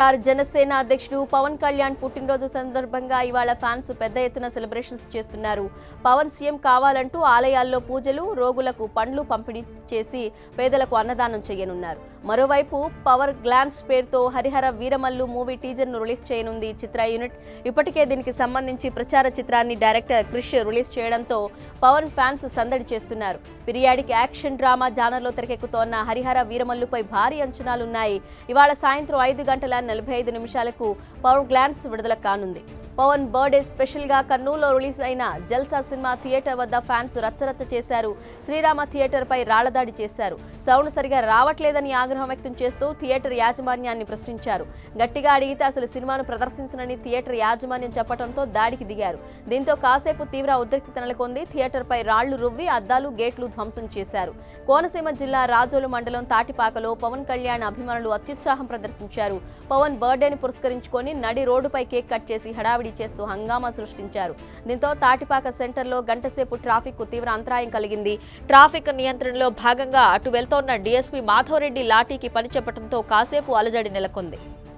are Janasena అధ్యక్షుడు పవన్ కళ్యాణ్ పుట్టినరోజు సందర్భంగా ఇవాళ ఫ్యాన్స్ పెద్ద ఎత్తున సెలబ్రేషన్స్ చేస్తున్నారు పవన్ సీఎం కావాలంటూ ఆలయాల్లో పూజలు రోగులకు పండ్లు పంపిణీ చేసి పేదలకు అన్నదానం చేయనున్నారు మరోవైపు పవర్ గ్లాన్స్ పేరుతో హరిహర వీరమల్లు మూవీ టీజర్ను రిలీజ్ చేయనుంది ఈ చిత్ర యూనిట్ ఇప్పటికే దీనికి సంబంధించి ప్రచార చిత్రాన్ని డైరెక్టర్ క్రిష్ రిలీజ్ చేయడంతో పవన్ ఫ్యాన్స్ సందడి చేస్తున్నారు పిరియాడిక్ యాక్షన్ డ్రామా జానర్లో తెరకెక్కుతోన్న హరిహర వీరమల్లుపై భారీ అంచనాలున్నాయి ఇవాళ సాయంత్రం ఐదు గంటల నలభై ఐదు నిమిషాలకు పవర్ గ్లాన్స్ విడుదల కానుంది పవన్ బర్త్డే స్పెషల్ గా కర్నూలులో రిలీజ్ అయిన జల్సా సినిమా థియేటర్ వద్ద ఫ్యాన్స్ రచ్చరచ్చ చేశారు శ్రీరామ థియేటర్ పై రాళ్లదాడి చేశారు సౌండ్ సరిగా రావట్లేదని ఆగ్రహం వ్యక్తం చేస్తూ థియేటర్ యాజమాన్యాన్ని ప్రశ్నించారు గట్టిగా అడిగితే అసలు సినిమాను ప్రదర్శించనని థియేటర్ యాజమాన్యం చెప్పడంతో దాడికి దిగారు దీంతో కాసేపు తీవ్ర ఉద్రిక్తత నెలకొంది థియేటర్ పై రాళ్లు రువ్వి అద్దాలు గేట్లు ధ్వంసం చేశారు కోనసీమ జిల్లా రాజోలు మండలం తాటిపాకలో పవన్ కళ్యాణ్ అభిమానులు అత్యుత్సాహం ప్రదర్శించారు పవన్ బర్త్డేని పురస్కరించుకొని నడి రోడ్డుపై కేక్ కట్ చేసి హడావిడి చేస్తూ హంగామా సృష్టించారు దీంతో తాటిపాక సెంటర్లో గంటసేపు ట్రాఫిక్ కు తీవ్ర అంతరాయం కలిగింది ట్రాఫిక్ నియంత్రణలో భాగంగా అటు వెళ్తోన్న డీఎస్పీ మాధవరెడ్డి లాఠీకి పని చెప్పడంతో కాసేపు అలజడి నెలకొంది